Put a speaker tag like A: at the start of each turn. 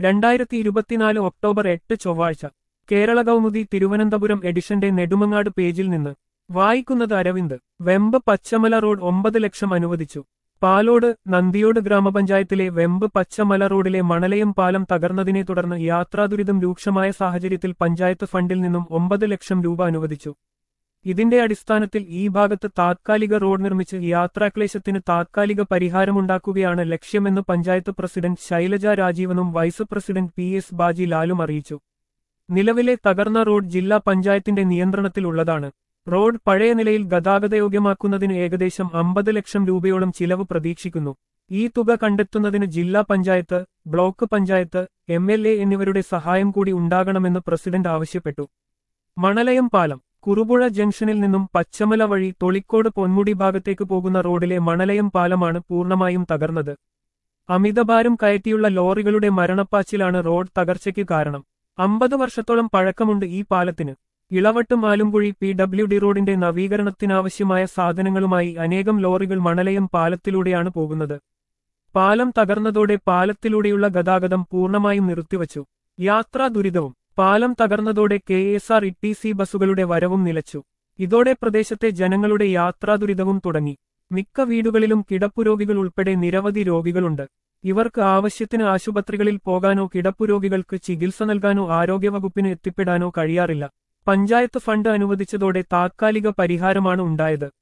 A: രണ്ടായിരത്തി ഇരുപത്തിനാല് ഒക്ടോബർ എട്ട് ചൊവ്വാഴ്ച കേരള കൗമുദി തിരുവനന്തപുരം എഡിഷന്റെ നെടുമങ്ങാട് പേജിൽ നിന്ന് വായിക്കുന്നത് അരവിന്ദ് വെമ്പ് പച്ചമല റോഡ് ഒമ്പത് ലക്ഷം അനുവദിച്ചു പാലോട് നന്ദിയോട് ഗ്രാമപഞ്ചായത്തിലെ വെമ്പ് പച്ചമല റോഡിലെ മണലയം പാലം തകർന്നതിനെ തുടർന്ന് യാത്രാദുരിതം രൂക്ഷമായ സാഹചര്യത്തിൽ പഞ്ചായത്ത് ഫണ്ടിൽ നിന്നും ഒമ്പത് ലക്ഷം രൂപ അനുവദിച്ചു ഇതിന്റെ അടിസ്ഥാനത്തിൽ ഈ ഭാഗത്ത് താത്കാലിക റോഡ് നിർമ്മിച്ച് യാത്രാക്ലേശത്തിന് താത്കാലിക പരിഹാരമുണ്ടാക്കുകയാണ് ലക്ഷ്യമെന്ന് പഞ്ചായത്ത് പ്രസിഡന്റ് ശൈലജ രാജീവനും vice president P S Baji ലാലും അറിയിച്ചു നിലവിലെ തകർന്ന റോഡ് ജില്ലാ പഞ്ചായത്തിന്റെ നിയന്ത്രണത്തിലുള്ളതാണ് റോഡ് പഴയ നിലയിൽ ഗതാഗതയോഗ്യമാക്കുന്നതിന് ഏകദേശം അമ്പത് ലക്ഷം രൂപയോളം ചിലവ് പ്രതീക്ഷിക്കുന്നു ഈ തുക കണ്ടെത്തുന്നതിന് ജില്ലാ panchayat block panchayat M L A എന്നിവരുടെ സഹായം കൂടി ഉണ്ടാകണമെന്ന് പ്രസിഡന്റ് ആവശ്യപ്പെട്ടു മണലയം പാലം കുറുപുഴ ജംഗ്ഷനിൽ നിന്നും പച്ചമല വഴി തൊളിക്കോട് പൊന്മുടി ഭാഗത്തേക്ക് പോകുന്ന റോഡിലെ മണലയം പാലമാണ് പൂർണ്ണമായും തകർന്നത് അമിതഭാരം കയറ്റിയുള്ള ലോറികളുടെ മരണപ്പാച്ചിലാണ് റോഡ് തകർച്ചയ്ക്ക് കാരണം അമ്പത് വർഷത്തോളം പഴക്കമുണ്ട് ഈ പാലത്തിന് ഇളവട്ടും ആലുംകുഴി പി ഡബ്ല്യു ഡി റോഡിന്റെ നവീകരണത്തിനാവശ്യമായ സാധനങ്ങളുമായി അനേകം ലോറികൾ മണലയം പാലത്തിലൂടെയാണ് പോകുന്നത് പാലം തകർന്നതോടെ പാലത്തിലൂടെയുള്ള ഗതാഗതം പൂർണ്ണമായും നിർത്തിവച്ചു യാത്രാ ദുരിതവും പാലം തകർന്നതോടെ K S R T C സി ബസ്സുകളുടെ വരവും നിലച്ചു ഇതോടെ പ്രദേശത്തെ ജനങ്ങളുടെ യാത്രാ ദുരിതവും തുടങ്ങി മിക്ക വീടുകളിലും കിടപ്പുരോഗികൾ ഉൾപ്പെടെ നിരവധി രോഗികളുണ്ട് ഇവർക്ക് ആവശ്യത്തിന് ആശുപത്രികളിൽ പോകാനോ കിടപ്പുരോഗികൾക്ക് ചികിത്സ നൽകാനോ ആരോഗ്യവകുപ്പിന് എത്തിപ്പെടാനോ കഴിയാറില്ല പഞ്ചായത്ത് ഫണ്ട് അനുവദിച്ചതോടെ താത്കാലിക പരിഹാരമാണ് ഉണ്ടായത്